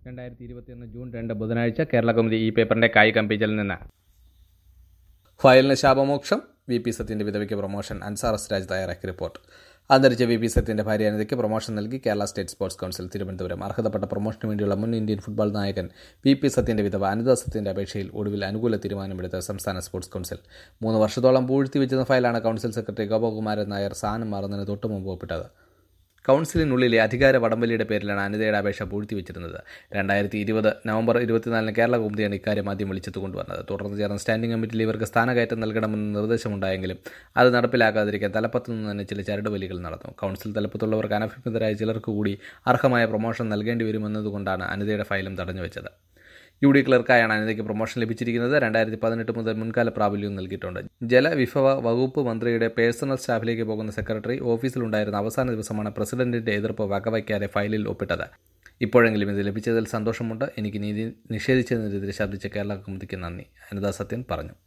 രണ്ടായിരത്തി ഇരുപത്തിയൊന്ന് ജൂൺ രണ്ട് ബുധനാഴ്ച കേരള കൗമുദി ഈ പേപ്പറിന്റെ കായിക പേജിൽ നിന്ന് ഫയലിന് ശാപമോക്ഷം വി പി സത്യന്റെ വിധവയ്ക്ക് പ്രൊമോഷൻ അൻസാർ എസ് രാജ് തയ്യാറാക്കിയ റിപ്പോർട്ട് അന്തരിച്ച വി പി സത്യന്റെ ഭാര്യ അനിതയ്ക്ക് പ്രൊമോഷൻ നൽകി Kerala state sports council Thiruvananthapuram അർഹതപ്പെട്ട പ്രൊമോഷന് വേണ്ടിയുള്ള മുൻ ഇന്ത്യൻ ഫുട്ബോൾ നായകൻ വി പി സത്യന്റെ വിധവ അനിത സത്യന്റെ അപേക്ഷയിൽ ഒടുവിൽ അനുകൂല തീരുമാനമെടുത്ത സംസ്ഥാന സ്പോർട്സ് കൗൺസിൽ മൂന്ന് വർഷത്തോളം പൂഴ്ത്തി വെച്ചിരുന്ന ഫയലാണ് കൗൺസിൽ സെക്രട്ടറി ഗോപകുമാരൻ നായർ സ്ഥാനം മാറുന്നതിന് തൊട്ടു മുമ്പ് ഒപ്പിട്ടത് കൗൺസിലിനുള്ളിലെ അധികാര വടംവലിയുടെ പേരിലാണ് അനിതയുടെ അപേക്ഷ പൂഴ്ത്തിവെച്ചിരുന്നത് രണ്ടായിരത്തി ഇരുപത് നവംബർ ഇരുപത്തിനാലിന് കേരള കൗമുദിയാണ് ഇക്കാര്യം ആദ്യം വിളിച്ചെത്തു കൊണ്ടുവന്നത് തുടർന്ന് ചേർന്ന സ്റ്റാൻഡിംഗ് കമ്മിറ്റിയിൽ ഇവർക്ക് സ്ഥാനകയറ്റം നൽകണമെന്ന് നിർദ്ദേശമുണ്ടായെങ്കിലും അത് നടപ്പിലാക്കാതിരിക്കാൻ തലപ്പത്തു നിന്ന് തന്നെ ചില ചരടുവലികൾ നടന്നു കൗൺസിൽ തലപ്പത്തുള്ളവർക്ക് അനഭിജ്ഞതരായ ചിലർക്ക് കൂടി അർഹമായ പ്രൊമോഷൻ നൽകേണ്ടി വരുമെന്നതുകൊണ്ടാണ് അനിതയുടെ ഫയലും തടഞ്ഞുവെച്ചത് യു ഡി ക്ലർക്കായാണ് അനിതയ്ക്ക് പ്രൊമോഷൻ ലഭിച്ചിരിക്കുന്നത് രണ്ടായിരത്തി പതിനെട്ട് മുതൽ മുൻകാല പ്രാബല്യവും നൽകിയിട്ടുണ്ട് ജലവിഭവ വകുപ്പ് മന്ത്രിയുടെ പേഴ്സണൽ സ്റ്റാഫിലേക്ക് പോകുന്ന സെക്രട്ടറി ഓഫീസിലുണ്ടായിരുന്ന അവസാന ദിവസമാണ് പ്രസിഡന്റിന്റെ എതിർപ്പ് വകവയ്ക്കാതെ ഫയലിൽ ഒപ്പിട്ടത് ഇപ്പോഴെങ്കിലും ഇത് ലഭിച്ചതിൽ സന്തോഷമുണ്ട് എനിക്ക് നീതി നിഷേധിച്ചതിനെതിരെ ശബ്ദിച്ച കേരള കമ്മിറ്റിക്ക് നന്ദി അനിത സത്യൻ പറഞ്ഞു